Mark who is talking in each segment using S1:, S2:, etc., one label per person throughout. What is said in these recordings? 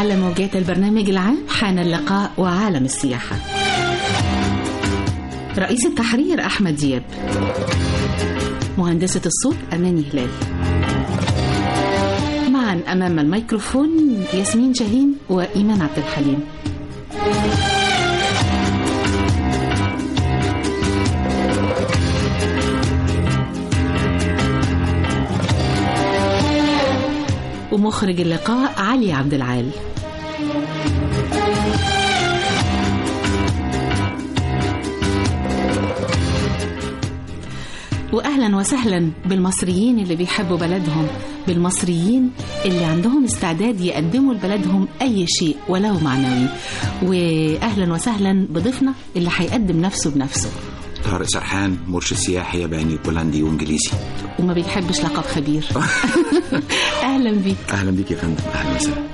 S1: على موجات البرنامج العام حان اللقاء وعالم السياحة رئيس التحرير أحمد دياب مهندسة الصوت أماني هلال معا أمام الميكروفون ياسمين شاهين وإيمان عبد الحليم ومخرج اللقاء علي عبد العال واهلا وسهلا بالمصريين اللي بيحبوا بلدهم بالمصريين اللي عندهم استعداد يقدموا لبلدهم اي شيء ولو معنوي واهلا وسهلا بضيفنا اللي هيقدم نفسه بنفسه
S2: طارق سرحان مرشد سياحي ياباني بولندي وانجليزي
S1: وما بيحبش لقب خبير اهلا بيك
S2: اهلا بيك يا فندم اهلا وسهلا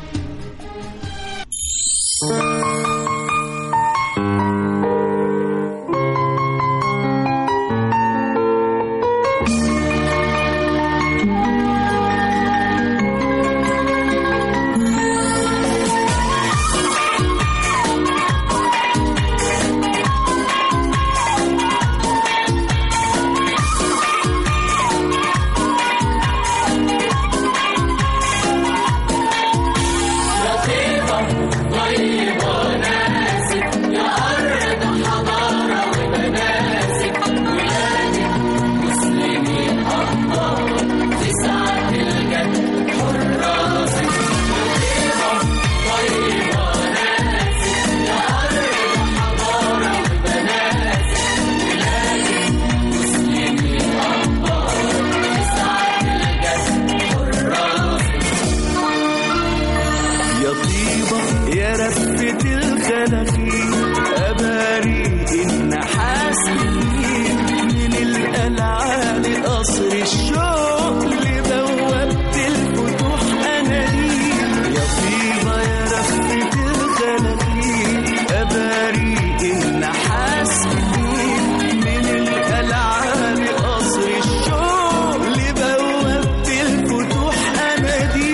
S3: يا طيبة يا رفة الخلاخيل أباري النحاس من القلعة لقصر الشوق لبوابة الفتوح أناديل يا طيبة يا رفة الخلاخيل أباري النحاس من القلعة لقصر الشوق لبوابة الفتوح أناديل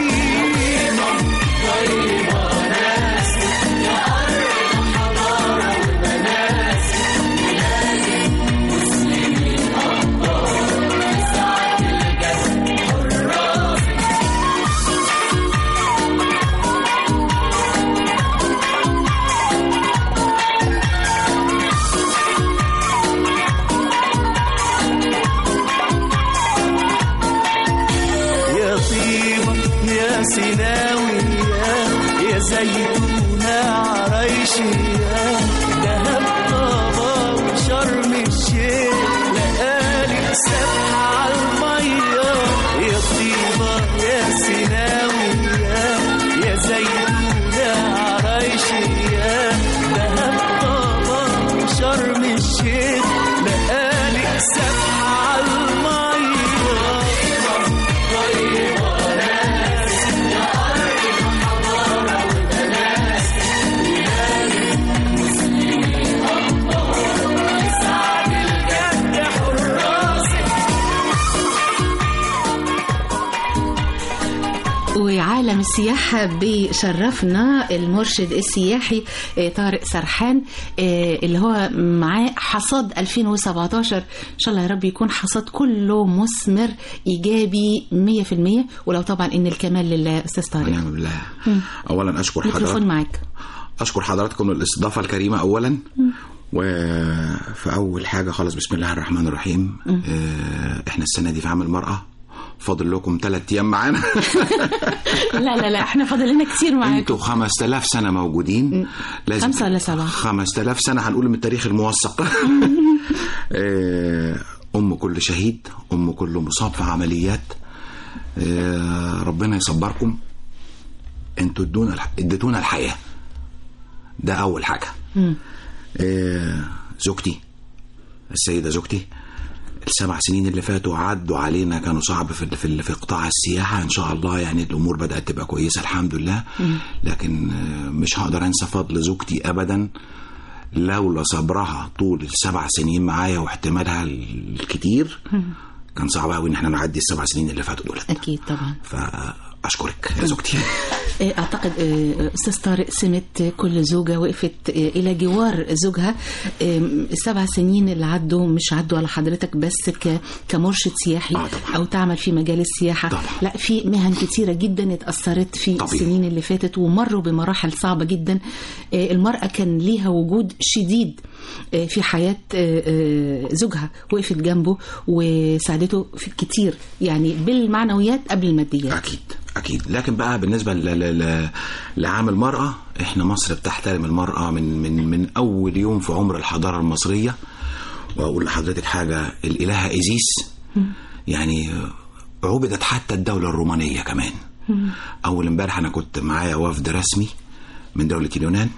S3: يا طيبة يا سيناوي يا, يا زيتونة عرايشي يا دهب طابة وشرم الشيخ لقالي سبحة عالمية يا طيبة يا سيناوي يا, يا زيتونة عرايشي يا دهب طابة وشرم الشيخ لقالي سبحة عالمية
S1: وعالم السياحة بيشرفنا المرشد السياحي آه، طارق سرحان آه، اللي هو معاه حصاد 2017 إن شاء الله يا رب يكون حصاد كله مثمر إيجابي 100% ولو طبعا إن الكمال لله أستاذ طارق
S2: ونعم بالله اولا اشكر
S1: ميكروفون
S2: حضرتك
S1: معاك
S2: اشكر حضراتكم الاستضافه الكريمه اولا وفي اول حاجه خالص بسم الله الرحمن الرحيم آه، احنا السنه دي في عام المراه فاضل لكم ثلاث ايام معانا
S1: لا لا لا احنا فاضل لنا كتير معاكم
S2: انتوا 5000 سنه موجودين لازم
S1: خمسة ولا سبعة؟
S2: 5000 سنه هنقول من التاريخ الموثق آه، ام كل شهيد ام كل مصاب في عمليات آه، ربنا يصبركم انتوا ادونا الح- اديتونا الحياه ده اول حاجه آه، زوجتي السيده زوجتي السبع سنين اللي فاتوا عدوا علينا كانوا صعب في في في قطاع السياحه ان شاء الله يعني الامور بدات تبقى كويسه الحمد لله لكن آه، مش هقدر انسى فضل زوجتي ابدا لولا صبرها طول السبع سنين معايا واحتمالها الكتير كان صعب قوي ان احنا نعدي السبع سنين اللي فاتوا دول
S1: أكيد طبعا
S2: اشكرك يا زوجتي
S1: آه، اعتقد آه، استاذ طارق سمت كل زوجه وقفت آه، الى جوار زوجها آه، السبع سنين اللي عدوا مش عدوا على حضرتك بس ك- كمرشد سياحي
S2: آه، طبعا.
S1: او تعمل في مجال السياحه
S2: طبعا.
S1: لا في مهن كتيره جدا اتاثرت في
S2: طبيعي.
S1: السنين اللي فاتت ومروا بمراحل صعبه جدا آه، المراه كان ليها وجود شديد آه، في حياه آه، آه، زوجها وقفت جنبه وساعدته في كتير يعني بالمعنويات قبل الماديات
S2: اكيد اكيد لكن بقى بالنسبه ل... ل... ل... لعام المراه احنا مصر بتحترم المراه من من من اول يوم في عمر الحضاره المصريه واقول لحضرتك حاجه الالهه ايزيس يعني عبدت حتى الدوله الرومانيه كمان اول امبارح انا كنت معايا وفد رسمي من دوله اليونان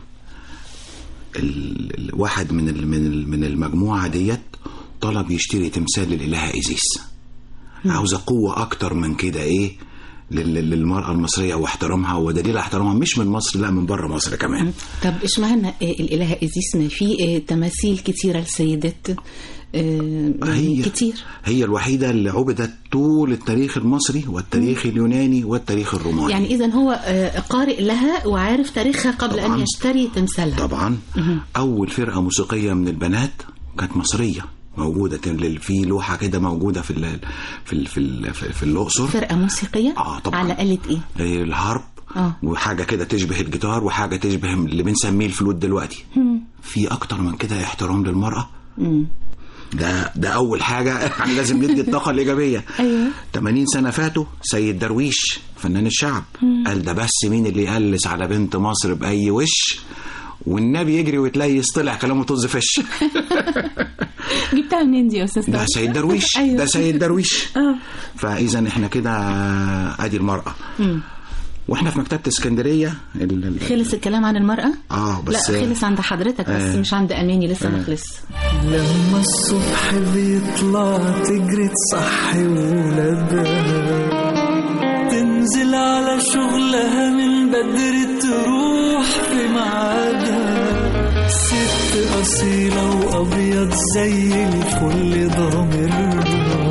S2: ال- الواحد من ال- من ال- من المجموعه ديت طلب يشتري تمثال للالهه ايزيس عاوزه قوه اكتر من كده ايه لل- للمراه المصريه واحترامها ودليل احترامها مش من مصر لا من بره مصر كمان
S1: طب اشمعنى آه، الإلهة إيزيس ما في آه، تماثيل كتيرة لسيدات آه،
S2: هي
S1: كتير
S2: هي الوحيده اللي عبدت طول التاريخ المصري والتاريخ اليوناني والتاريخ الروماني
S1: يعني إذا هو آه، قارئ لها وعارف تاريخها قبل أن
S2: طبعاً.
S1: يشتري تمثالها
S2: طبعا اول فرقه موسيقيه من البنات كانت مصريه موجوده لل- في لوحه كده موجوده في ال في ال في, ال في, في الاقصر
S1: فرقة موسيقية
S2: آه، طبعاً.
S1: على آلة إيه؟
S2: إيه، الهارب
S1: آه.
S2: وحاجه كده تشبه الجيتار وحاجه تشبه اللي بنسميه الفلوت دلوقتي في اكتر من كده احترام للمراه ده ده اول حاجه يعني لازم ندي الطاقه الايجابيه
S1: أيوة.
S2: 80 سنه فاتوا سيد درويش فنان الشعب قال ده بس مين اللي يقلس على بنت مصر باي وش والنبي يجري ويتليس طلع كلامه طز فش
S1: جبتها منين دي يا أستاذ
S2: ده
S1: طارق؟
S2: سيد درويش
S1: أيوة.
S2: ده سيد درويش
S1: آه.
S2: فاذا احنا كده ادي المراه واحنا في مكتبه اسكندريه ال- ال-
S1: خلص الكلام عن المرأة؟
S2: اه بس
S1: لا خلص عند حضرتك بس
S2: آه.
S1: مش عند أماني لسه ما
S2: آه.
S1: خلص
S3: لما الصبح بيطلع تجري تصحي ولادها تنزل على شغلها من بدري تروح في ميعادها ست أصيلة وأبيض زي الفل ضامرها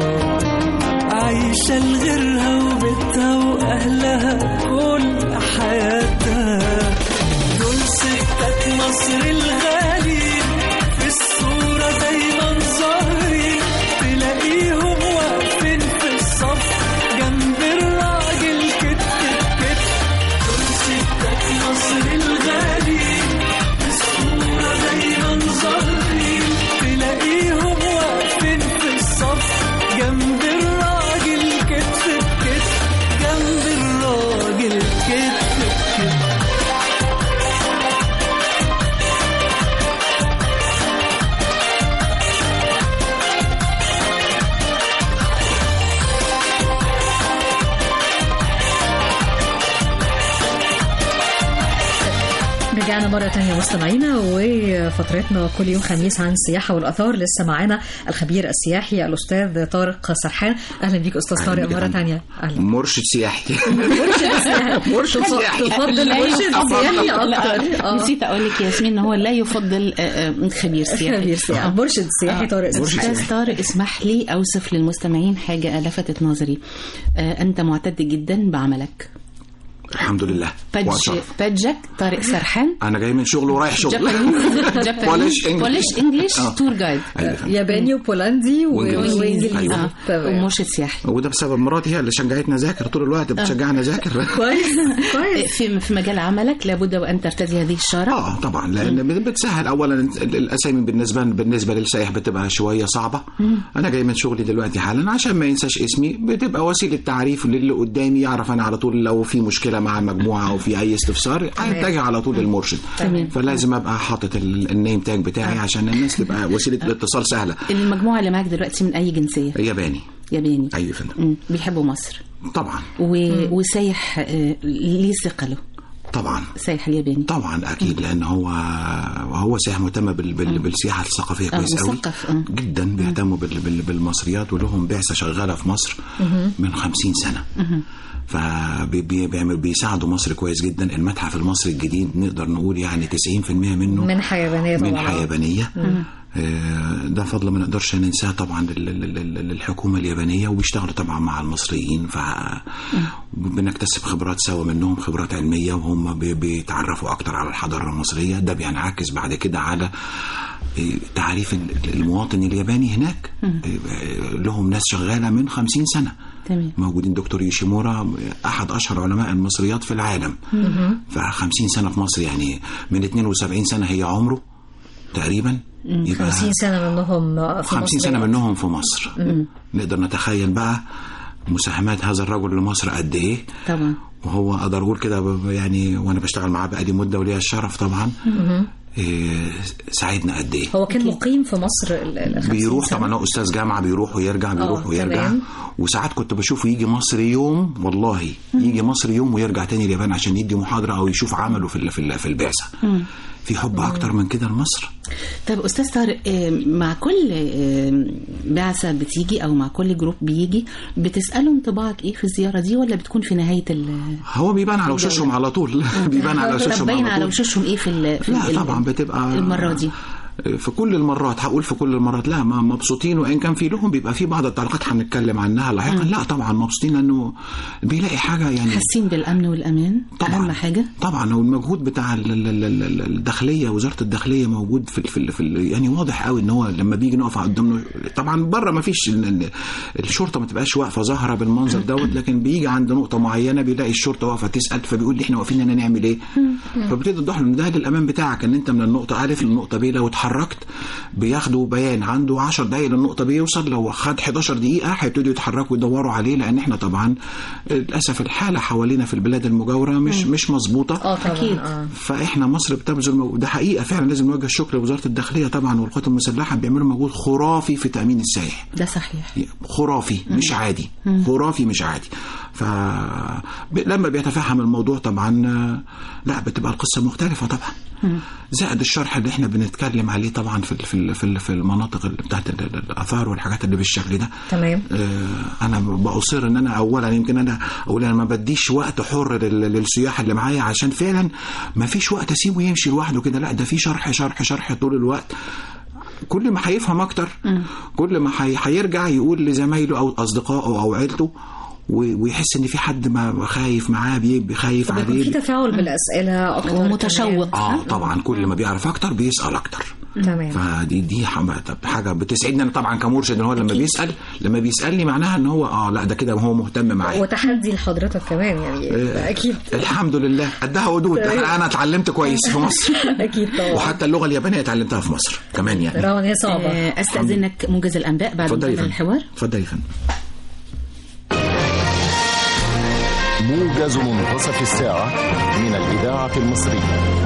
S3: عايشة لغيرها وبيتها وأهلها كل حياتها دول ستات مصر الغالي في الصورة دايما ظاهرين تلاقيهم واقفين في الصف جنب الراجل كتف بكتف دول ستات مصر الغالي في الصورة دايما ظاهرين تلاقيهم واقفين في الصف جنب الراجل كتف بكتف جنب الراجل كتف بكتف
S4: رجعنا مرة تانية مستمعينا وفترتنا كل يوم خميس عن السياحة والآثار لسه معانا الخبير السياحي الأستاذ طارق سرحان أهلا بيك أستاذ
S2: أهلاً
S4: طارق
S2: بك يا
S4: مرة
S2: فندم.
S4: تانية أهلا
S2: مرشد سياحي
S4: مرشد سياحي
S2: مرشد
S4: تف-
S2: سياحي.
S4: تفضل
S1: لا
S4: مرشد
S1: يفضل-
S4: سياحي
S1: لا،
S4: أكتر آه.
S1: نسيت أقول لك ياسمين إن هو لا يفضل آه، آه، خبير سياحي
S4: خبير سياحي مرشد سياحي طارق
S2: مرشد
S4: سرحان
S1: أستاذ طارق اسمح لي أوصف للمستمعين حاجة لفتت نظري آه، أنت معتد جدا بعملك
S2: الحمد لله
S1: بادج
S2: وأشرف.
S1: بادجك طارق سرحان
S2: انا جاي من شغل ورايح شغل
S1: جابانيز
S2: بولش إنجليش.
S1: بولش انجلش
S2: آه.
S1: تور جايد
S2: أيوة فندم.
S4: ياباني وبولندي و-
S2: وإنجليزي.
S4: وإنجليزي
S2: أيوة.
S4: تمام.
S1: ومرشد سياحي
S2: وده بسبب مراتي هي اللي شجعتني اذاكر طول الوقت بتشجعني اذاكر
S4: كويس كويس
S1: في في مجال عملك لابد وان ترتدي هذه الشاره
S2: اه طبعا لان بتسهل اولا ال- الاسامي بالنسبه بالنسبه للسائح بتبقى شويه صعبه انا جاي من شغلي دلوقتي حالا عشان ما ينساش اسمي بتبقى وسيله تعريف للي قدامي يعرف انا على طول لو في مشكله مع المجموعه او في اي استفسار هيتجه على طول للمرشد
S1: تمام.
S2: فلازم ابقى حاطط ال- النيم تاج بتاعي عشان الناس تبقى وسيله الاتصال سهله
S1: المجموعه اللي معاك دلوقتي من اي جنسيه
S2: ياباني
S1: ياباني
S2: ايوه يا فندم
S1: مم. بيحبوا مصر
S2: طبعا
S1: و... وسايح آه، ليه ثقله
S2: طبعا
S1: سايح الياباني
S2: طبعا اكيد لان هو هو سائح مهتم بال بال بالسياحه الثقافيه
S1: آه،
S2: كويس قوي
S1: مثقف، آه.
S2: جدا بيهتموا بال بال بالمصريات ولهم بعثه شغاله في مصر من 50 سنه فبيعمل بيساعدوا مصر كويس جدا المتحف المصري الجديد نقدر نقول يعني 90% منه
S4: منحة يابانية
S2: منحه
S4: طبعا
S2: يابانيه آه، ده فضل ما نقدرش ننساه طبعا لل- لل- لل- للحكومة اليابانية وبيشتغلوا طبعا مع المصريين ف بنكتسب خبرات سوا منهم خبرات علمية وهم بي- بيتعرفوا أكتر على الحضارة المصرية ده بينعكس بعد كده على آه، تعريف ال- المواطن الياباني هناك آه، لهم ناس شغالة من خمسين سنة
S1: تمام
S2: موجودين دكتور يوشيمورا احد اشهر علماء المصريات في العالم ف 50 سنه في مصر يعني من 72 سنه هي عمره تقريبا يبقى
S4: 50 سنة منهم في
S2: 50
S4: مصر
S2: سنه منهم في مصر نقدر نتخيل بقى مساهمات هذا الرجل لمصر قد ايه
S1: طبعا
S2: وهو اقدر اقول كده ب- يعني وانا بشتغل معاه بقالي مده وليا الشرف طبعا إيه ساعدنا قد ايه
S4: هو كان مقيم في مصر ال- ال 50
S2: بيروح
S4: سنة.
S2: طبعا هو استاذ جامعه بيروح ويرجع بيروح
S4: آه،
S2: ويرجع
S4: تمام.
S2: وساعات كنت بشوفه يجي مصر يوم والله يجي مصر يوم ويرجع تاني اليابان عشان يدي محاضره او يشوف عمله في ال- في ال- في البعثه في حب اكتر من كده لمصر
S1: طب استاذ طارق آه، مع كل آه، بعثه بتيجي او مع كل جروب بيجي بتساله انطباعك ايه في الزياره دي ولا بتكون في نهايه ال
S2: هو بيبان على وشوشهم على طول بيبان على
S1: طب
S2: وشوشهم
S1: باين
S2: على
S1: على
S2: طول
S1: وشوشهم ايه في ال في
S2: لا
S1: ال-
S2: طبعا بتبقى
S1: المره دي
S2: في كل المرات هقول في كل المرات لا ما مبسوطين وان كان في لهم بيبقى في بعض التعليقات هنتكلم عنها لاحقا لا طبعا مبسوطين لانه بيلاقي حاجه يعني
S1: حاسين بالامن والامان
S2: طبعا
S1: اهم حاجه
S2: طبعا هو المجهود بتاع ال- ال- ال- ال- الداخليه وزاره الداخليه موجود في ال- في, ال- في ال- يعني واضح قوي ان هو لما بيجي نقف قدامه طبعا بره ما فيش ال- ال- الشرطه ما تبقاش واقفه ظاهره بالمنظر دوت لكن بيجي عند نقطه معينه بيلاقي الشرطه واقفه تسال فبيقول لي احنا واقفين هنا نعمل ايه فبتبتدي توضح له ان ده الامان بتاعك ان انت من النقطه الف للنقطه ب لو اتحركت بياخدوا بيان عنده 10 دقائق للنقطه ب يوصل لو خد 11 دقيقه هيبتدوا يتحركوا يدوروا عليه لان احنا طبعا للاسف الحاله حوالينا في البلاد المجاوره مش مش مظبوطه
S4: اه طبعا
S1: أكيد.
S4: آه.
S2: فاحنا مصر بتبذل مو... ده حقيقه فعلا لازم نوجه الشكر لوزاره الداخليه طبعا والقوات المسلحه بيعملوا مجهود خرافي في تامين السائح
S1: ده صحيح
S2: خرافي مش عادي خرافي مش عادي ف ب- لما بيتفهم الموضوع طبعا آه، لا بتبقى القصه مختلفه طبعا زائد الشرح اللي احنا بنتكلم عليه طبعا في ال- في ال- في ال- في المناطق اللي بتاعت ال- ال- الاثار والحاجات اللي بالشكل ده
S4: تمام
S2: آه، انا بأصر ان انا اولا يمكن انا اقول انا ما بديش وقت حر لل- للسياح اللي معايا عشان فعلا ما فيش وقت اسيبه يمشي لوحده كده لا ده في شرح شرح شرح طول الوقت كل ما هيفهم اكتر كل ما هي- هيرجع يقول لزمايله او اصدقائه او عيلته و- ويحس ان في حد ما خايف معاه بي- خايف
S4: بيكون في
S2: عليه
S4: تفاعل بالأسئلة أكتر
S1: ومتشوق
S2: اه طبعا كل ما بيعرف اكتر بيسال اكتر
S4: كمان. تمام
S2: فدي دي حما- طب حاجه بتسعدني انا طبعا كمرشد ان هو لما بيسال لما بيسالني معناها ان هو اه لا ده كده هو مهتم معايا
S4: وتحدي لحضرتك كمان يعني
S2: آه،
S4: أكيد
S2: الحمد لله قدها ودود انا اتعلمت كويس في مصر
S4: أكيد طبعا
S2: وحتى اللغه اليابانيه اتعلمتها في مصر كمان يعني
S4: رغم إن هي صعبة
S1: آه، استاذنك موجز الانباء بعد
S2: اتفضلي يا
S1: انتهاء
S2: فندم
S1: الحوار
S2: اتفضلي يا فندم
S5: موجز منتصف الساعة من الإذاعة المصرية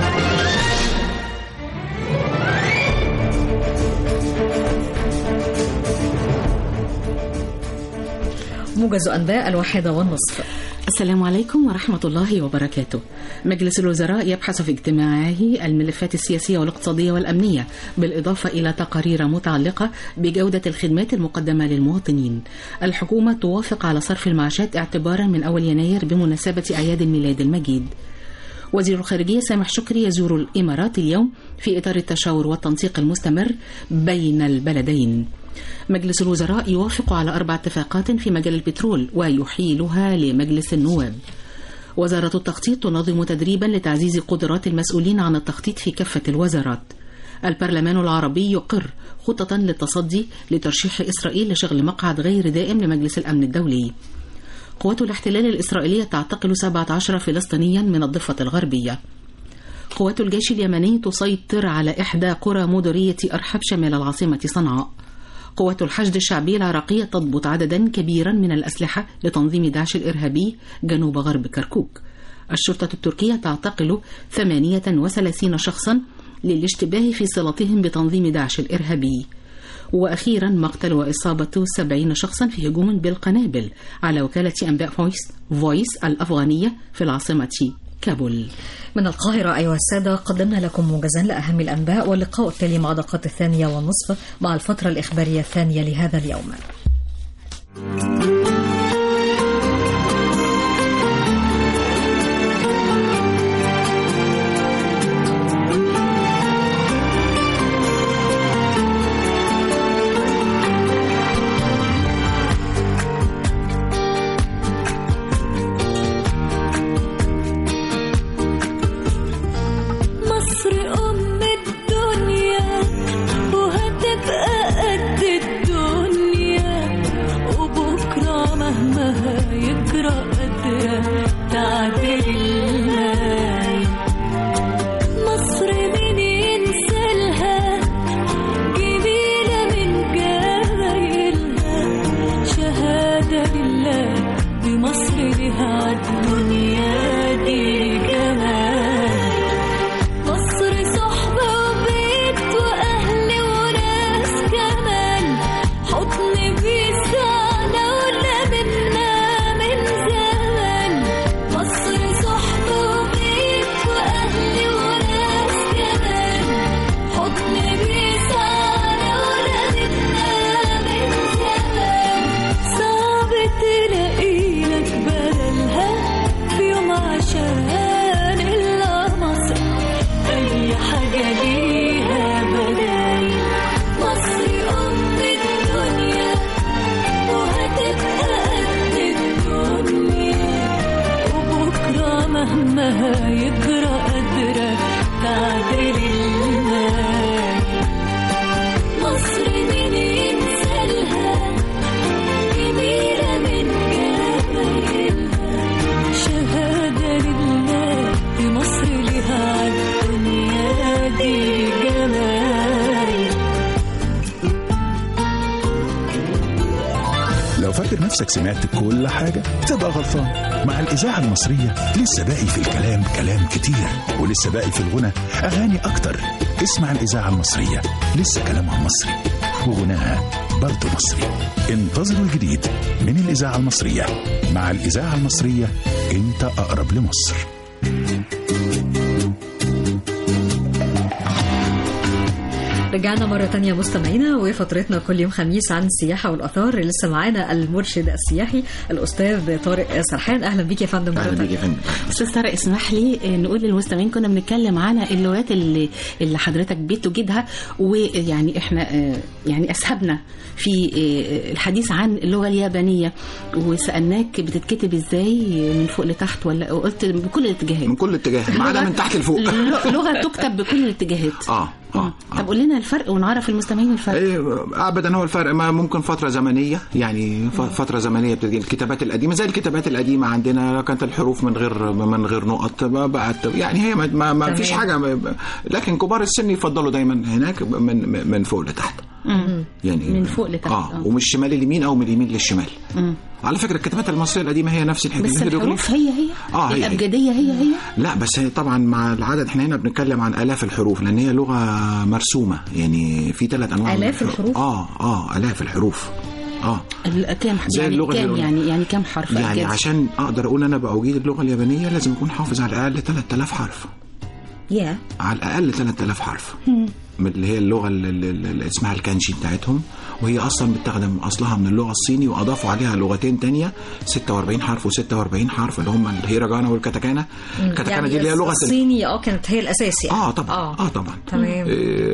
S4: موجز أنباء الواحدة والنصف
S1: السلام عليكم ورحمة الله وبركاته. مجلس الوزراء يبحث في اجتماعه الملفات السياسية والاقتصادية والأمنية بالإضافة إلى تقارير متعلقة بجودة الخدمات المقدمة للمواطنين. الحكومة توافق على صرف المعاشات اعتبارا من أول يناير بمناسبة أعياد الميلاد المجيد. وزير الخارجية سامح شكري يزور الإمارات اليوم في إطار التشاور والتنسيق المستمر بين البلدين مجلس الوزراء يوافق على أربع اتفاقات في مجال البترول ويحيلها لمجلس النواب وزارة التخطيط تنظم تدريبا لتعزيز قدرات المسؤولين عن التخطيط في كافة الوزارات البرلمان العربي يقر خطة للتصدي لترشيح إسرائيل لشغل مقعد غير دائم لمجلس الأمن الدولي قوات الاحتلال الإسرائيلية تعتقل 17 فلسطينيا من الضفة الغربية قوات الجيش اليمني تسيطر على إحدى قرى مديرية أرحب شمال العاصمة صنعاء قوات الحشد الشعبي العراقية تضبط عددا كبيرا من الأسلحة لتنظيم داعش الإرهابي جنوب غرب كركوك الشرطة التركية تعتقل 38 شخصا للاشتباه في صلتهم بتنظيم داعش الإرهابي وأخيرا مقتل وإصابة 70 شخصا في هجوم بالقنابل على وكالة أنباء فويس, فويس الأفغانية في العاصمة كابول
S4: من القاهرة أيها السادة قدمنا لكم موجزا لأهم الأنباء واللقاء التالي مع دقات الثانية والنصف مع الفترة الإخبارية الثانية لهذا اليوم
S6: نفسك سمعت كل حاجة تبقى غلطان مع الإذاعة المصرية لسه باقي في الكلام كلام كتير ولسه باقي في الغنى أغاني أكتر اسمع الإذاعة المصرية لسه كلامها مصري وغناها برضه مصري انتظروا الجديد من الإذاعة المصرية مع الإذاعة المصرية أنت أقرب لمصر
S4: رجعنا مرة تانية مستمعينا وفترتنا كل يوم خميس عن السياحة والآثار لسه معانا المرشد السياحي الأستاذ طارق سرحان أهلا بيك يا فندم مرة
S2: اهلا بيك
S4: تانية
S2: يا فندم
S1: استاذ طارق اسمح لي آه، نقول للمستمعين كنا بنتكلم عن اللغات اللي اللي حضرتك بتجيدها ويعني احنا آه، يعني اسهبنا في آه، الحديث عن اللغه اليابانيه وسالناك بتتكتب ازاي من فوق لتحت ولا قلت بكل الاتجاهات
S2: من كل اتجاه ما عدا
S1: لغة-
S2: من تحت لفوق
S1: ل- لغه تكتب بكل الاتجاهات
S2: اه اه
S1: طب قول لنا الفرق ونعرف المستمعين الفرق
S2: إيه، ابدا هو الفرق ما ممكن فتره زمنيه يعني ف- فتره زمنيه بتجي الكتابات القديمه زي الكتابات القديمه عندنا كانت الحروف من غير من غير نقط ما بقت يعني هي ما, ما, ما
S4: تمام.
S2: فيش حاجه ما- لكن كبار السن يفضلوا دايما هناك من من فوق لتحت يعني
S1: من فوق لتحت،
S2: اه
S1: آه.
S2: ومن الشمال اليمين او من اليمين للشمال على فكره الكتابات المصريه القديمه هي نفس الحكايه
S1: بس
S2: الهيروغليف.
S1: الحروف هي هي
S2: آه، هي هي.
S1: الابجديه هي هي
S2: لا بس هي طبعا مع العدد احنا هنا بنتكلم عن الاف الحروف لان هي لغه مرسومه يعني في ثلاث انواع من
S4: آلاف الحروف؟
S2: اه اه الاف الحروف اه
S1: ال- كام
S2: زي
S1: يعني
S2: اللغة
S1: كام
S2: اليابانية.
S1: يعني يعني كام حرف
S2: يعني
S1: أبجدي؟
S2: عشان اقدر اقول انا باجيد اللغه اليابانيه لازم اكون حافظ على الاقل 3000 حرف
S4: يا
S2: على الاقل 3000 حرف من اللي هي اللغه اللي, اللي اسمها الكانجي بتاعتهم وهي اصلا بتخدم اصلها من اللغه الصيني واضافوا عليها لغتين تانية 46 حرف و46 حرف اللي هم الهيراجانا والكاتاكانا الكاتاكانا دي اللي هي لغه ال-
S4: الصيني اه كانت هي الأساس يعني
S2: اه طبعا
S4: اه,
S2: اه طبعا
S4: تمام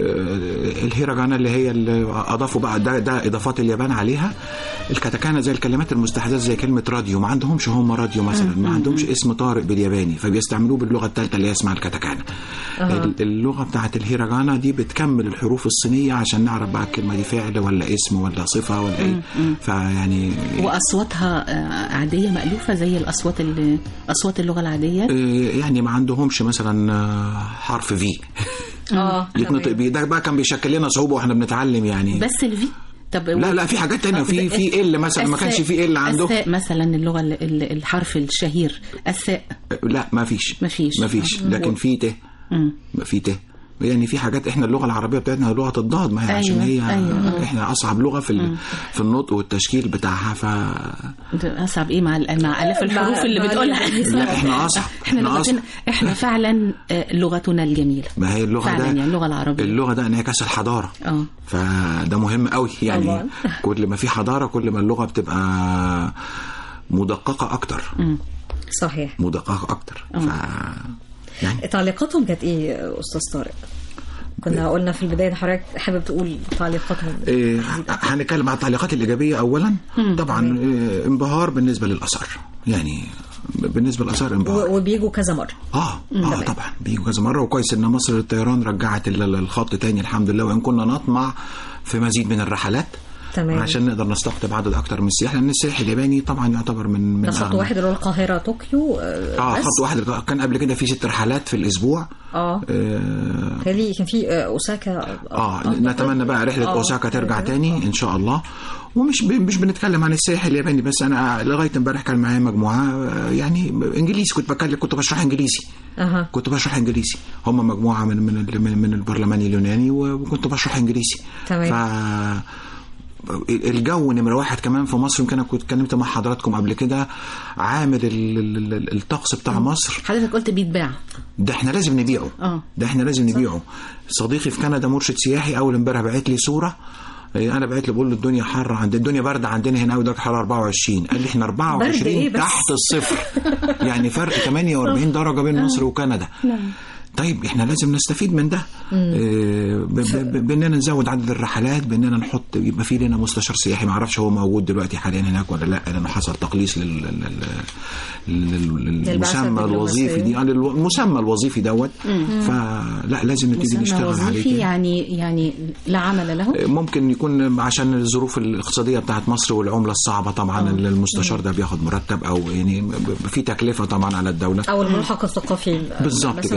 S2: آه، الهيراجانا اللي هي اللي اضافوا بقى ده ده اضافات اليابان عليها الكاتاكانا زي الكلمات المستحدثه زي كلمه راديو ما عندهمش هم راديو مثلا ما عندهمش اسم طارق بالياباني فبيستعملوه باللغه الثالثه اللي هي اسمها الكاتاكانا ال- اللغه بتاعت الهيراجانا دي بتكمل الحروف الصينيه عشان نعرف بقى الكلمه دي فعل ولا اسم ولا صفه ولا ايه فيعني
S1: واصواتها آه، عاديه مالوفه زي الاصوات ال- اصوات اللغه العاديه
S2: آه، يعني ما عندهمش مثلا آه، حرف في
S4: اه
S2: يتنطق
S4: تمام.
S2: بيه ده بقى كان بيشكل لنا صعوبه واحنا بنتعلم يعني
S1: بس الفي طب
S2: لا لا في حاجات تانية في في ال مثلا ما كانش في ال عنده
S1: الساء مثلا اللغه ال- ال- الحرف الشهير الساء
S2: لا ما فيش
S1: ما فيش.
S2: ما فيش لكن في ت ما في ت يعني في حاجات احنا اللغه العربيه بتاعتنا لغه الضاد ما هي عشان
S1: أيوة،
S2: هي
S1: أيوة.
S2: احنا اصعب لغه في ال- في النطق والتشكيل بتاعها ف
S1: ده اصعب ايه مع ال- مع الاف الحروف اللي
S4: مع
S1: بتقولها
S2: لا احنا اصعب
S1: احنا
S2: احنا
S1: لغتنا
S2: اصعب
S1: احنا فعلا آه، لغتنا الجميله
S2: ما هي اللغه
S1: فعلا
S2: ده
S1: يعني اللغه العربيه
S2: اللغه ده انعكاس الحضاره
S1: اه
S2: فده مهم قوي يعني
S4: طبعاً.
S2: كل ما في حضاره كل ما اللغه بتبقى مدققه اكتر
S4: صحيح
S2: مدققه اكتر ف يعني
S4: تعليقاتهم كانت ايه يا استاذ طارق؟ كنا قلنا في البدايه إن حضرتك حابب تقول تعليقاتهم
S2: إيه، هنتكلم عن التعليقات الإيجابية أولا طبعا إيه، انبهار بالنسبة للآثار يعني بالنسبة للآثار انبهار
S4: و- وبيجوا كذا مره
S2: اه اه طبعا بيجوا كذا مرة وكويس إن مصر للطيران رجعت ال- الخط تاني الحمد لله وإن كنا نطمع في مزيد من الرحلات
S4: تمام.
S2: عشان نقدر نستقطب عدد أكتر من السياح لأن السياح الياباني طبعا يعتبر من من
S4: ده خط
S2: أغنى-
S4: واحد اللي هو القاهره طوكيو آه،
S2: اه
S4: بس
S2: خط واحد كان قبل كده في ست رحلات في الأسبوع
S4: اه
S2: آه
S4: تالي كان في آه، اوساكا
S2: اه
S4: أعتقد.
S2: نتمنى بقى رحله
S4: آه،
S2: اوساكا ترجع
S4: آه.
S2: تاني ان شاء الله ومش ب... مش بنتكلم عن السياح الياباني بس انا لغايه امبارح كان معايا مجموعه آه، يعني انجليزي كنت بتكلم كنت بشرح انجليزي
S4: اها
S2: كنت بشرح انجليزي هم مجموعه من من ال- من, من البرلمان اليوناني وكنت بشرح انجليزي
S4: تمام.
S2: ف الجو نمرة واحد كمان في مصر يمكن انا كنت اتكلمت مع حضراتكم قبل كده عامل ال- ال- ال- الطقس بتاع مصر
S1: حضرتك قلت بيتباع
S2: ده احنا لازم نبيعه
S1: اه.
S2: ده احنا لازم نبيعه صديقي في كندا مرشد سياحي اول امبارح بعت لي صوره إيه، انا بعت له بقول له الدنيا حر عند الدنيا برد عندنا هنا قوي درجه حراره 24 قال لي احنا 24
S4: إيه بس؟
S2: تحت الصفر يعني فرق 48 درجه بين مصر وكندا طيب احنا لازم نستفيد من ده إيه، ب- ب- ب- باننا نزود عدد الرحلات باننا نحط يبقى في لنا مستشار سياحي ما اعرفش هو موجود دلوقتي حاليا هناك ولا لا لانه حصل تقليص لل لل- لل- لل-
S4: للبعثة
S2: للمسمى الوظيفي دي آه، للو- المسمى الوظيفي دوت فلا لازم نبتدي
S1: مسمى
S2: نشتغل عليه
S1: وظيفي
S2: تاني.
S1: يعني يعني لا عمل له
S2: ممكن يكون عشان الظروف الاقتصاديه بتاعت مصر والعمله الصعبه طبعا المستشار ده بياخد مرتب او يعني ب- في تكلفه طبعا على الدوله
S4: او الملحق الثقافي
S2: بالظبط
S4: مثلا
S2: كده.
S4: بيقوم
S2: ف-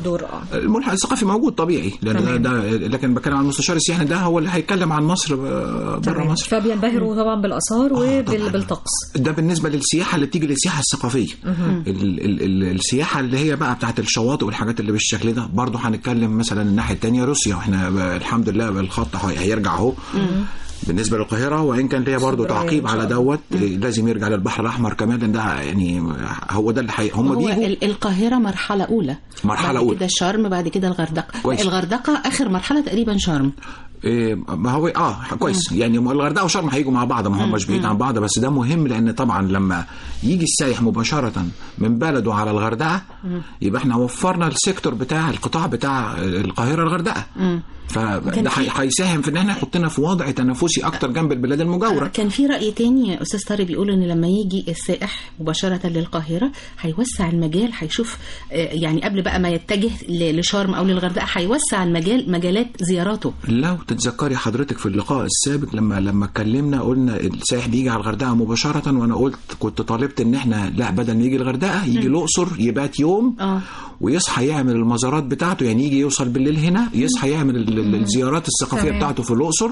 S4: دور اه
S2: الملحق الثقافي موجود طبيعي لان ده,
S4: تمام.
S2: ده لكن بتكلم عن المستشار السياحي ده هو اللي هيتكلم عن مصر بره
S4: تمام.
S2: مصر
S4: فبينبهروا طبعا بالاثار
S2: آه، طبعاً.
S4: وبالطقس
S2: ده بالنسبه للسياحه اللي بتيجي للسياحه الثقافيه ال ال ال السياحه اللي هي بقى بتاعت الشواطئ والحاجات اللي بالشكل ده برضه هنتكلم مثلا الناحيه الثانيه روسيا واحنا ب- الحمد لله بالخط هي- هيرجع اهو بالنسبه للقاهره وان كان ليا برضه
S4: فبراير
S2: تعقيب
S4: إن شاء
S2: على
S4: الله.
S2: دوت لازم يرجع للبحر الاحمر كمان لان ده يعني هو ده اللي حي... هم
S1: هو
S2: بيجوا
S1: ال- القاهرة مرحلة أولى
S2: مرحلة
S1: بعد
S2: أولى.
S1: كده شرم بعد كده الغردقة
S2: كويس.
S1: الغردقة آخر مرحلة تقريبا شرم
S2: إيه، ما هو اه كويس يعني الغردقه وشرم هيجوا مع بعض ما هماش بعيد عن بعض بس ده مهم لان طبعا لما يجي السايح مباشره من بلده على الغردقه يبقى احنا وفرنا السيكتور بتاع القطاع بتاع القاهره الغردقه فده هي- هيساهم في ان احنا يحطنا في وضع تنافسي اكتر جنب البلاد المجاوره
S1: كان في رأي تاني يا أستاذ طارق بيقول إن لما يجي السائح مباشرة للقاهرة هيوسع المجال هيشوف آه، يعني قبل بقى ما يتجه ل- لشرم أو للغردقة هيوسع المجال مجالات زياراته
S2: لو تتذكري حضرتك في اللقاء السابق لما لما اتكلمنا قلنا السائح بيجي على الغردقه مباشره وانا قلت كنت طالبت ان احنا لا بدل ما يجي الغردقه يجي الاقصر يبات يوم
S1: آه.
S2: ويصحى يعمل المزارات بتاعته يعني يجي يوصل بالليل هنا يصحى يعمل ال- ال- الزيارات الثقافيه
S4: تمام.
S2: بتاعته في الاقصر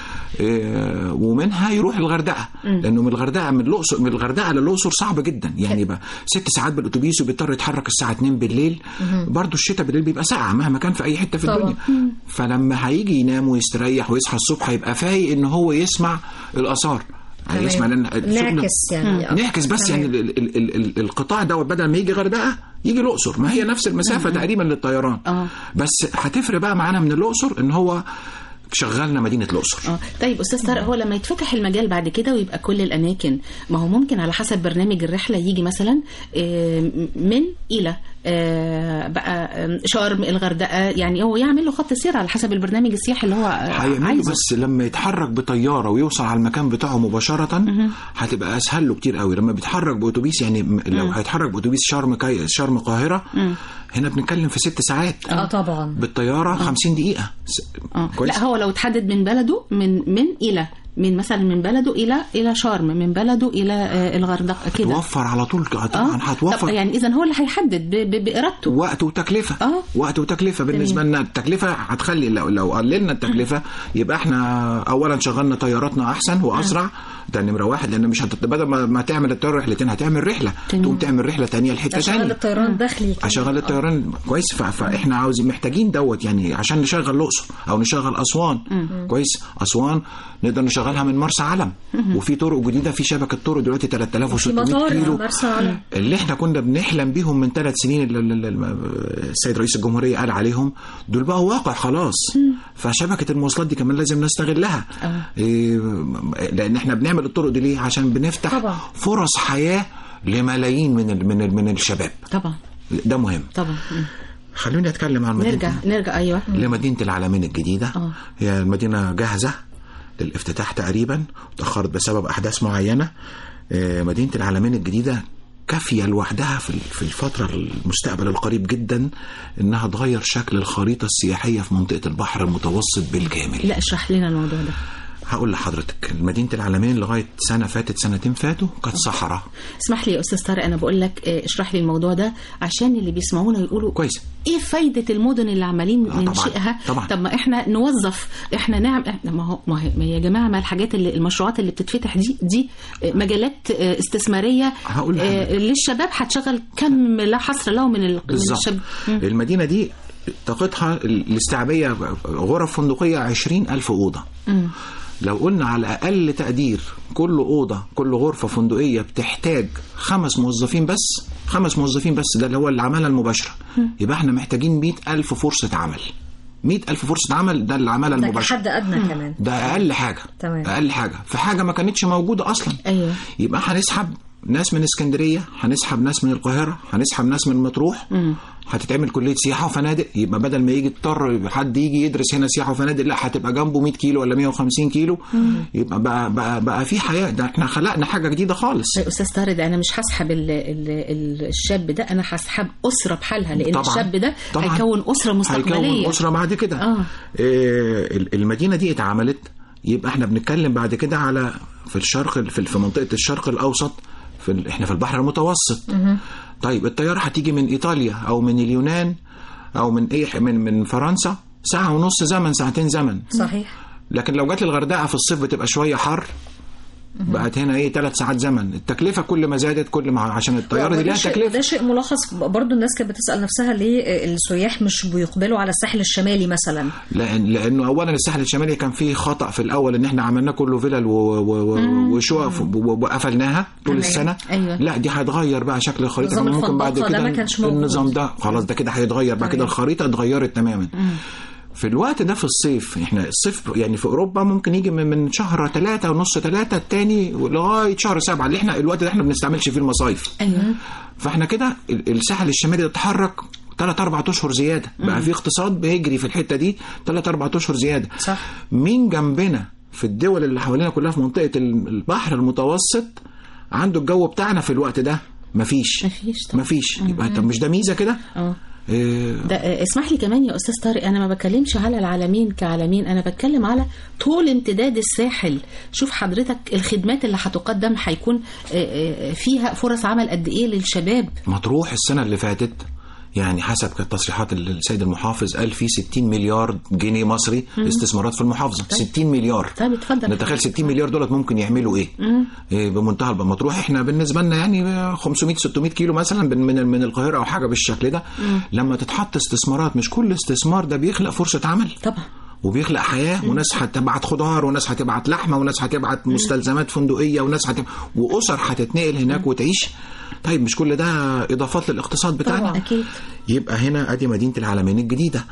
S2: إيه، ومنها يروح الغردقه لانه من الغردقه من الاقصر من الغردقه للاقصر صعب جدا يعني بقى ست ساعات بالاتوبيس وبيضطر يتحرك الساعه 2 بالليل برضه الشتاء بالليل بيبقى ساعه مهما كان في اي حته في
S4: طبعا.
S2: الدنيا فلما هيجي ينام ويستريح ويصحى الصبح هيبقى فايق ان هو يسمع الاثار هيسمع لان الشغل-
S4: نعكس يعني آه.
S2: نعكس بس
S4: تمام.
S2: يعني ال ال ال ال القطاع دوت بدل ما يجي غردقه يجي الاقصر ما هي نفس المسافه تقريبا للطيران
S1: آه.
S2: بس هتفرق بقى معانا من الاقصر ان هو شغلنا مدينه الاقصر
S1: اه طيب استاذ طارق هو لما يتفتح المجال بعد كده ويبقى كل الاماكن ما هو ممكن على حسب برنامج الرحله يجي مثلا آه، من الى آه، بقى آه، شرم الغردقه يعني هو يعمل له خط سير على حسب البرنامج السياحي اللي هو آه،
S2: هيعمله
S1: عايزه
S2: بس لما يتحرك بطياره ويوصل على المكان بتاعه مباشره هتبقى اسهل له كتير قوي لما بيتحرك باتوبيس يعني م- لو هيتحرك باتوبيس شرم كاي شرم القاهره هنا بنتكلم في ست ساعات
S4: اه طبعا
S2: بالطياره 50 دقيقه س-
S1: اه
S2: كويس
S1: لا هو لو تحدد من بلده من من الى من مثلا من بلده الى الى شرم من بلده الى آه، الغردقه كده
S2: توفر على طول طبعا
S1: اه
S2: هتوفر
S1: طب يعني اذا هو اللي هيحدد ب- ب- بارادته
S2: وقت وتكلفة
S1: آه.
S2: وقت وتكلفة بالنسبة لنا التكلفة هتخلي لو, لو قللنا التكلفة يبقى احنا أولا شغلنا طياراتنا أحسن وأسرع ده نمرة واحد لأن مش هت... بدل ما, ما تعمل الطيارة رحلتين هتعمل رحلة
S1: تمام.
S2: تقوم تعمل رحلة تانية لحتة
S4: عشان
S2: تانية
S4: الطيران الداخلي كمان.
S2: اشغل الطيران كويس ف- فاحنا عاوزين محتاجين دوت يعني عشان نشغل الاقصر او نشغل اسوان كويس اسوان نقدر نشغلها من مرسى علم وفي طرق جديده في شبكه طرق دلوقتي
S4: في
S2: 3600
S4: مطار
S2: كيلو
S4: مرسى علم
S2: اللي احنا كنا بنحلم بيهم من ثلاث سنين اللي اللي- اللي السيد رئيس الجمهوريه قال عليهم دول بقوا واقع خلاص فشبكه المواصلات دي كمان لازم نستغلها إيه لان احنا بنعمل الطرق دي ليه عشان بنفتح
S4: طبعا.
S2: فرص حياه لملايين من ال من ال من الشباب
S1: طبعا
S2: ده مهم
S1: طبعا مم.
S2: خلوني اتكلم عن مدينه
S1: نرجع نرجع ايوه
S2: لمدينه العالمين الجديده
S1: آه.
S2: هي المدينه جاهزه للافتتاح تقريبا تاخرت بسبب احداث معينه آه، مدينه العالمين الجديده كافيه لوحدها في في الفتره المستقبل القريب جدا انها تغير شكل الخريطه السياحيه في منطقه البحر المتوسط بالكامل
S1: لا اشرح لنا الموضوع ده
S2: هقول لحضرتك مدينه العالمين لغايه سنه فاتت سنتين فاتوا كانت صحراء
S1: اسمح لي يا استاذ طارق انا بقول لك آه، اشرح لي الموضوع ده عشان اللي بيسمعونا يقولوا
S2: كويس
S1: ايه فايده المدن اللي عمالين
S2: طبعاً،
S1: ننشئها
S2: طبعاً.
S1: طب ما احنا نوظف احنا نعمل إحنا- ما هو ما هي ما هي يا جماعه ما الحاجات اللي المشروعات اللي بتتفتح دي دي آه، مجالات آه، استثماريه
S2: هقول
S1: آه،
S2: لحضرتك.
S1: للشباب هتشغل كم لا حصر له من ال- من
S2: بالظبط
S1: الشباب مم.
S2: المدينة دي طاقتها الاستيعابية غرف فندقية عشرين ألف أوضة لو قلنا على أقل تقدير كل أوضة كل غرفة فندقية بتحتاج خمس موظفين بس خمس موظفين بس ده اللي هو العمالة المباشرة يبقى احنا محتاجين مئة ألف فرصة عمل مئة ألف فرصة عمل ده العمالة
S4: ده
S2: المباشرة
S4: كحد ادنى كمان
S2: ده أقل حاجة
S4: تمام.
S2: أقل حاجة في حاجة ما كانتش موجودة أصلا
S1: ايوه
S2: يبقى هنسحب ناس من اسكندريه هنسحب ناس من القاهره هنسحب ناس من مطروح هتتعمل كليه سياحه وفنادق يبقى بدل ما يجي اضطر حد يجي يدرس هنا سياحه وفنادق لا هتبقى جنبه 100 كيلو ولا 150 كيلو يبقى بقى بقى, بقى في حياه ده احنا خلقنا حاجه جديده خالص
S1: طيب استاذ طارق ده انا مش هسحب ال ال الشاب ده انا هسحب اسره بحالها لان
S2: طبعاً.
S1: الشاب ده
S2: طبعاً.
S1: هيكون اسره مستقبليه
S2: هيكون اسره بعد كده
S1: آه.
S2: إيه ال- المدينه دي اتعملت يبقى احنا بنتكلم بعد كده على في الشرق في في منطقه الشرق الاوسط في ال- احنا في البحر المتوسط طيب الطياره هتيجي من ايطاليا او من اليونان او من ايه من من فرنسا ساعه ونص زمن ساعتين زمن
S4: صحيح
S2: لكن لو جت الغردقه في الصيف بتبقى شويه حر بقت هنا ايه ثلاث ساعات زمن التكلفه كل ما زادت كل ما عشان الطياره دي
S4: وده
S2: لها
S4: شيء-
S2: تكلفه
S4: وده شيء ملخص برضو الناس كانت بتسأل نفسها ليه السياح مش بيقبلوا على الساحل الشمالي مثلا
S2: لأن لانه اولا الساحل الشمالي كان فيه خطا في الاول ان احنا عملنا كله فيلل و- و- و- وشقق و- و- وقفلناها طول
S1: تمام.
S2: السنه
S1: أيوة.
S2: لا دي هيتغير بقى شكل الخريطه
S4: نظام
S2: كمان ممكن بعد
S4: الفندقة ده
S2: كده
S4: ما كانش موجود.
S2: النظام ده خلاص ده كده هيتغير بعد كده الخريطه اتغيرت تماما في الوقت ده في الصيف احنا الصيف يعني في اوروبا ممكن يجي من من شهر ثلاثة ونص ثلاثة التاني لغايه شهر سبعة اللي احنا الوقت ده احنا ما بنستعملش فيه المصايف
S1: ايوه
S2: فاحنا كده ال- الساحل الشمالي اتحرك ثلاث اربع اشهر زياده بقى في اقتصاد بيجري في الحته دي ثلاث اربع اشهر زياده
S4: صح.
S2: مين جنبنا في الدول اللي حوالينا كلها في منطقه ال- البحر المتوسط عنده الجو بتاعنا في الوقت ده مفيش
S1: مفيش طبعا.
S2: مفيش يبقى طب مش ده ميزه كده
S1: اه
S2: إيه
S1: ده آه، اسمح لي كمان يا استاذ طارق انا ما بتكلمش على العالمين كعالمين انا بتكلم على طول امتداد الساحل شوف حضرتك الخدمات اللي هتقدم هيكون آه، آه، فيها فرص عمل قد ايه للشباب
S2: مطروح السنه اللي فاتت يعني حسب كانت تصريحات ال- السيد المحافظ قال في 60 مليار جنيه مصري استثمارات في المحافظه 60 مليار
S1: طيب اتفضل
S2: نتخيل 60 مليار دولت ممكن يعملوا ايه؟ إيه بمنتهى الب- مطروح احنا بالنسبه لنا يعني 500 600 كيلو مثلا من من من القاهره او حاجه بالشكل ده لما تتحط استثمارات مش كل استثمار ده بيخلق فرصه عمل
S1: طبعا
S2: وبيخلق حياه وناس هتبعت خضار وناس هتبعت لحمه وناس هتبعت مستلزمات فندقيه وناس هتبعت واسر هتتنقل هناك وتعيش طيب مش كل ده اضافات للاقتصاد بتاعنا
S1: طبعا اكيد
S2: يبقى هنا ادي مدينه العالمين الجديده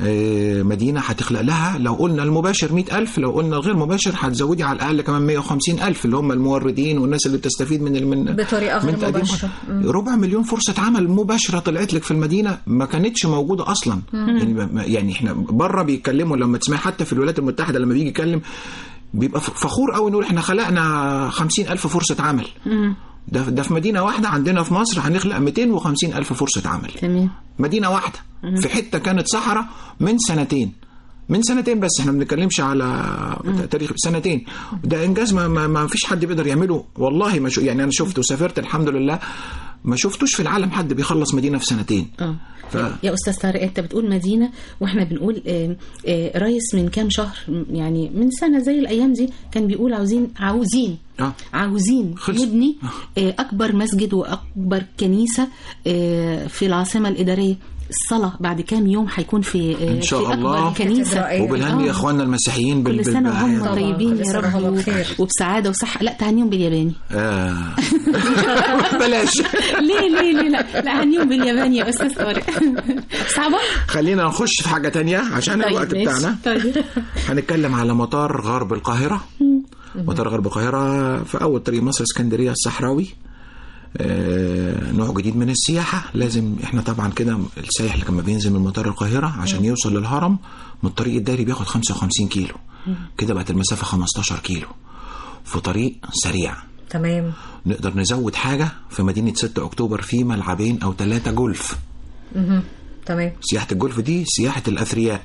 S2: آه مدينه هتخلق لها لو قلنا المباشر 100000 لو قلنا الغير مباشر هتزودي على الاقل كمان 150000 اللي هم الموردين والناس اللي بتستفيد من ال- من
S4: بطريقة غير
S2: من تقديم-
S4: مباشرة.
S2: ربع مليون فرصه عمل مباشره طلعت لك في المدينه ما كانتش موجوده اصلا يعني, ما- يعني احنا بره بيتكلموا لما تسمع حتى في الولايات المتحده لما بيجي يتكلم بيبقى ف- فخور قوي نقول احنا خلقنا 50000 فرصه عمل ده ده في مدينه واحده عندنا في مصر هنخلق 250 الف فرصه عمل
S1: تمام
S2: مدينه واحده في حته كانت صحراء من سنتين من سنتين بس احنا ما بنتكلمش على تاريخ سنتين ده انجاز ما, ما, ما فيش حد بيقدر يعمله والله ما شو يعني انا شفت وسافرت الحمد لله ما شفتوش في العالم حد بيخلص مدينه في سنتين
S1: اه
S2: ف-
S1: يا استاذ طارق انت بتقول مدينه واحنا بنقول آه، آه، رئيس من كام شهر م- يعني من سنه زي الايام دي كان بيقول عاوزين عاوزين
S2: اه
S1: عاوزين
S2: خلص.
S1: نبني آه، اكبر مسجد واكبر كنيسه آه، في العاصمه الاداريه الصلاه بعد كام يوم هيكون في آه،
S2: إن شاء
S1: في
S2: الله.
S1: اكبر كنيسه
S4: كاتدرائية.
S2: وبالهني
S1: آه.
S2: يا اخواننا المسيحيين بال-
S1: كل سنه وهم
S2: بالبعاية.
S1: طيبين
S4: كل
S1: يا
S4: سنة وهم
S1: رب
S4: بخير.
S1: وبسعاده وصحه لا تهنيهم بالياباني
S2: آه. بلاش
S1: ليه ليه ليه لا لا هنيهم بالياباني يا استاذ طارق صعبه
S2: خلينا نخش في حاجه تانية عشان الوقت
S1: ماشي.
S2: بتاعنا
S1: طيب
S2: هنتكلم على مطار غرب القاهرة مطار غرب القاهرة في أول طريق مصر اسكندرية الصحراوي آه، نوع جديد من السياحة لازم احنا طبعا كده السائح اللي لما بينزل من مطار القاهرة عشان يوصل للهرم من الطريق الدائري بياخد 55 كيلو كده بقت المسافة 15 كيلو في طريق سريع
S4: تمام
S2: نقدر نزود حاجة في مدينة 6 أكتوبر في ملعبين أو ثلاثة جولف
S4: تمام
S2: سياحة الجولف دي سياحة الأثرياء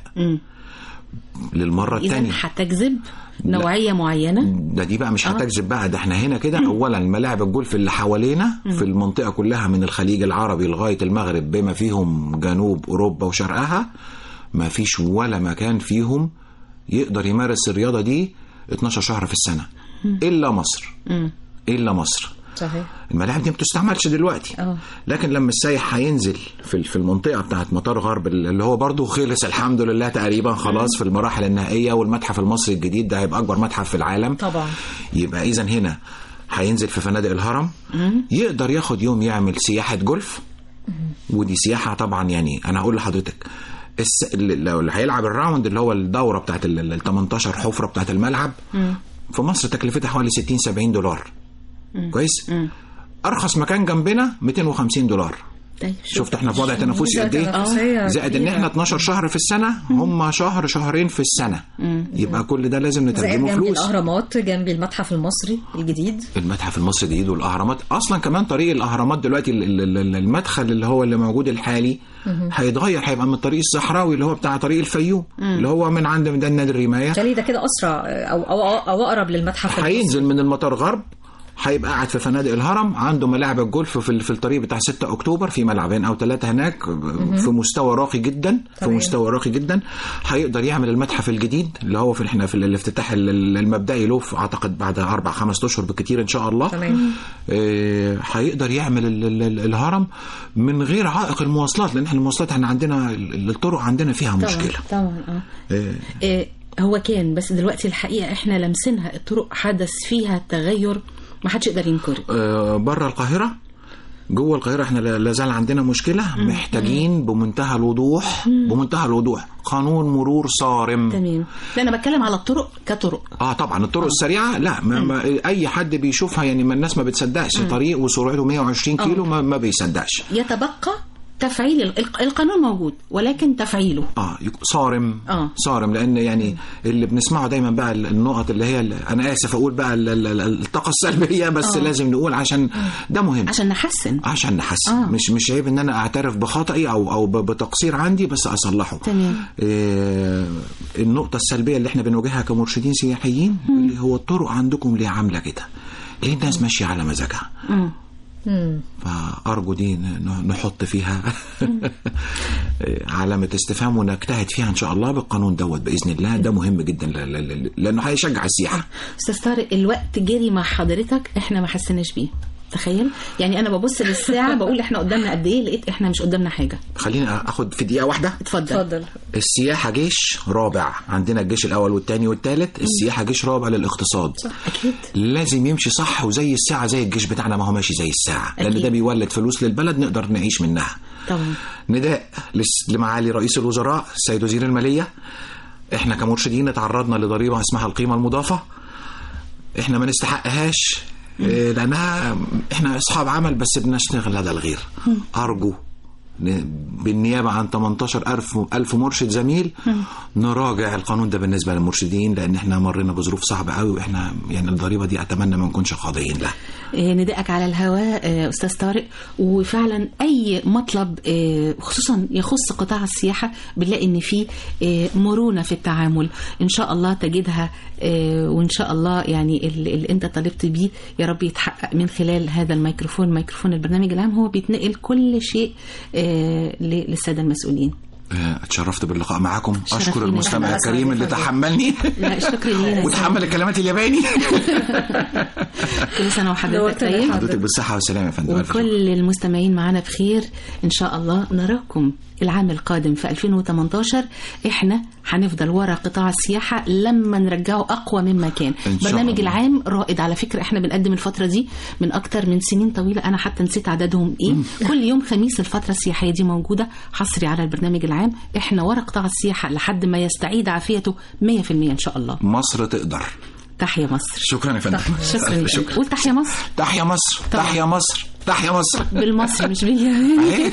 S2: للمرة
S1: اذا
S2: الثانية
S1: هتجذب نوعيه معينه
S2: ده دي بقى مش هتجذب بقى ده احنا هنا كده اولا ملاعب الجولف اللي حوالينا في المنطقه كلها من الخليج العربي لغايه المغرب بما فيهم جنوب اوروبا وشرقها ما فيش ولا مكان فيهم يقدر يمارس الرياضه دي 12 شهر في السنه الا مصر الا مصر
S4: صحيح
S2: الملاعب دي ما بتستعملش دلوقتي
S1: اه.
S2: لكن لما السايح هينزل في في المنطقه بتاعت مطار غرب اللي هو برضه خلص الحمد لله تقريبا خلاص في المراحل النهائيه والمتحف المصري الجديد ده هيبقى اكبر متحف في العالم
S4: طبعا.
S2: يبقى اذا هنا هينزل في فنادق الهرم يقدر ياخد يوم يعمل سياحه جولف ودي سياحه طبعا يعني انا هقول لحضرتك الس... لو اللي هيلعب الراوند اللي هو الدوره بتاعت ال ال 18 حفره بتاعت الملعب في مصر تكلفتها حوالي 60 70 دولار كويس ارخص مكان جنبنا 250 دولار
S1: طيب
S2: شفت احنا في وضع تنافسي
S4: ميزة
S2: قد ايه
S4: تنافسية
S2: زائد ان
S4: كبيرة.
S2: احنا 12 شهر في السنه هم شهر شهرين في السنه يبقى كل ده لازم
S4: زائد
S2: نترجمه
S4: جنب
S2: فلوس
S4: الاهرامات جنب المتحف المصري الجديد
S2: المتحف المصري الجديد والاهرامات اصلا كمان طريق الاهرامات دلوقتي ال- ال- ال- المدخل اللي هو اللي موجود الحالي هيتغير هيبقى من الطريق الصحراوي اللي هو بتاع طريق الفيوم اللي هو من عند ميدان نادي الرمايه
S4: بالتالي ده كده اسرع او او او اقرب للمتحف المصري.
S2: هينزل من المطار غرب هيبقى قاعد في فنادق الهرم عنده ملاعب الجولف في ال- في الطريق بتاع 6 اكتوبر في ملعبين او ثلاثه هناك في مستوى راقي جدا في
S4: تمام.
S2: مستوى راقي جدا هيقدر يعمل المتحف الجديد اللي هو في احنا في الافتتاح ال- ال- المبدئي له في- اعتقد بعد اربع خمس اشهر بالكثير ان شاء الله
S4: تمام.
S2: آه، هيقدر يعمل ال- ال- ال- الهرم من غير عائق المواصلات لان احنا المواصلات احنا عندنا ال- الطرق عندنا فيها مشكله
S1: طبعا اه
S2: آه،
S1: آه، هو كان بس دلوقتي الحقيقه احنا لمسنها الطرق حدث فيها تغير ما حدش يقدر ينكره
S2: آه، بره القاهرة جوه القاهرة احنا لا لا زال عندنا مشكلة محتاجين بمنتهى الوضوح بمنتهى الوضوح قانون مرور صارم
S1: تمام لا انا بتكلم على الطرق كطرق
S2: اه طبعا الطرق السريعه لا ما ما اي حد بيشوفها يعني ما الناس ما بتصدقش طريق وسرعته 120 كيلو ما, ما بيصدقش
S1: يتبقى تفعيل الق- القانون موجود ولكن تفعيله
S2: اه يك- صارم
S1: آه.
S2: صارم لان يعني اللي بنسمعه دايما بقى ال- النقط اللي هي ال- انا اسف اقول بقى ال- ال- ال- الطاقه السلبيه بس
S1: آه.
S2: لازم نقول عشان ده مهم
S1: عشان نحسن
S2: عشان نحسن
S1: آه.
S2: آه. مش مش عيب ان انا اعترف بخطئي او او ب- بتقصير عندي بس اصلحه
S1: تمام.
S2: إيه النقطه السلبيه اللي احنا بنواجهها كمرشدين سياحيين اللي هو الطرق عندكم ليه عامله كده ليه الناس ماشيه على مزاجها
S1: مم.
S4: مم.
S2: فارجو دي ن- نحط فيها علامه استفهام ونجتهد فيها ان شاء الله بالقانون دوت باذن الله ده مهم جدا ل- ل- ل- لانه هيشجع السياحه
S1: استاذ طارق الوقت جري مع حضرتك احنا ما حسناش بيه تخيل يعني انا ببص للساعه بقول احنا قدامنا قد ايه لقيت احنا مش قدامنا حاجه
S2: خليني اخد في دقيقه واحده
S1: اتفضل
S4: اتفضل
S2: السياحة جيش رابع عندنا الجيش الأول والثاني والثالث السياحة جيش رابع للاقتصاد
S1: اكيد
S2: لازم يمشي صح وزي الساعة زي الجيش بتاعنا ما هو ماشي زي الساعة لأن
S1: أكيد.
S2: ده بيولد فلوس للبلد نقدر نعيش منها
S1: طبعا
S2: نداء لس- لمعالي رئيس الوزراء السيد وزير المالية احنا كمرشدين تعرضنا لضريبة اسمها القيمة المضافة احنا ما نستحقهاش إيه، لانها احنا اصحاب عمل بس بنشتغل هذا الغير ارجو ن- بالنيابه عن 18000 ألف مرشد زميل نراجع القانون ده بالنسبه للمرشدين لان احنا مرينا بظروف صعبه قوي واحنا يعني الضريبه دي اتمنى ما نكونش قاضيين لها
S1: آه، ندائك على الهواء آه، استاذ طارق وفعلا اي مطلب آه، خصوصا يخص قطاع السياحه بنلاقي ان في آه، مرونه في التعامل ان شاء الله تجدها آه، وان شاء الله يعني ال- اللي انت طالبت بيه يا رب يتحقق من خلال هذا الميكروفون ميكروفون البرنامج العام هو بيتنقل كل شيء آه، ل- للساده المسؤولين
S2: آه، اتشرفت باللقاء معكم
S1: شرف
S2: اشكر
S1: لينا.
S2: المستمع
S1: أنا
S2: الكريم اللي
S1: أسعد.
S2: تحملني
S1: لا الشكر لينا
S2: وتحمل الكلمات الياباني
S1: كل سنه وحضرتك
S4: نورتنا
S1: طيب
S2: حضرتك بالصحه والسلامه يا فندم ألف شكر.
S1: وكل المستمعين معنا بخير ان شاء الله نراكم العام القادم في 2018 احنا هنفضل ورا قطاع السياحه لما نرجعه اقوى مما كان
S2: إن شاء
S1: برنامج
S2: الله.
S1: العام رائد على فكره احنا بنقدم الفتره دي من اكتر من سنين طويله انا حتى نسيت عددهم ايه كل يوم خميس الفتره السياحيه دي موجوده حصري على البرنامج العام احنا ورا قطاع السياحه لحد ما يستعيد عافيته 100% ان شاء الله
S2: مصر تقدر
S1: تحيا مصر
S2: شكرا يا فندم
S1: شكرا
S2: ألف
S1: لك قول تحيا مصر
S2: تحيا مصر
S1: طبعا.
S2: تحيا مصر تحيا مصر
S1: بالمصري مش بالياباني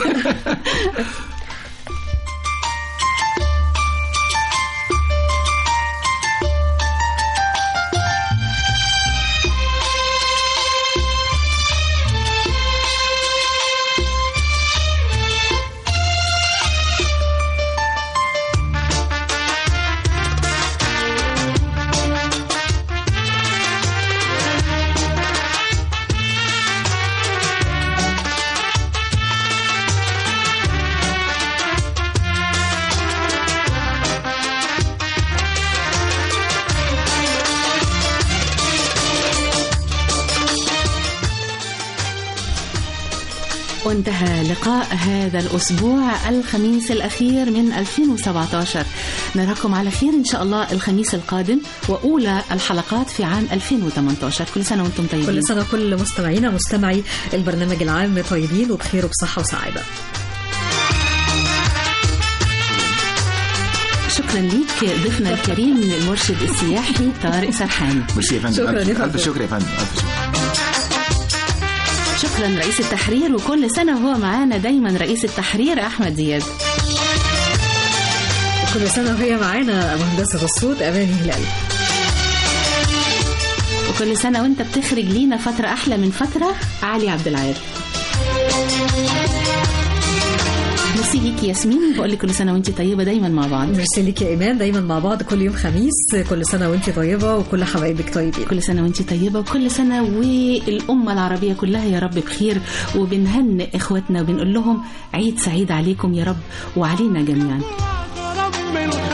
S1: وانتهى لقاء هذا الأسبوع الخميس الأخير من 2017 نراكم على خير إن شاء الله الخميس القادم وأولى الحلقات في عام 2018 كل سنة وأنتم طيبين
S4: كل سنة كل مستمعينا مستمعي البرنامج العام طيبين وبخير وبصحة وسعادة
S1: شكرا ليك ضيفنا الكريم المرشد السياحي طارق سرحان
S2: ميرسي يا فندم
S4: شكراً يا
S2: ألف-
S4: فندم.
S2: ألف شكر يا فندم ألف شكر
S1: شكرا رئيس التحرير وكل سنة هو معانا دايما رئيس التحرير أحمد زياد
S4: كل سنة وهي معانا مهندسة الصوت أماني هلال
S1: وكل سنة وانت بتخرج لينا فترة أحلى من فترة علي عبد العال ميرسي ليكي ياسمين بقول لك كل سنه وانت طيبه دايما مع بعض
S4: ميرسي ليك يا ايمان دايما مع بعض كل يوم خميس كل سنه وانت طيبه وكل حبايبك طيبين
S1: كل سنه وانت طيبه وكل سنه والامه العربيه كلها يا رب بخير وبنهنئ اخواتنا وبنقول لهم عيد سعيد عليكم يا رب وعلينا جميعا
S3: رب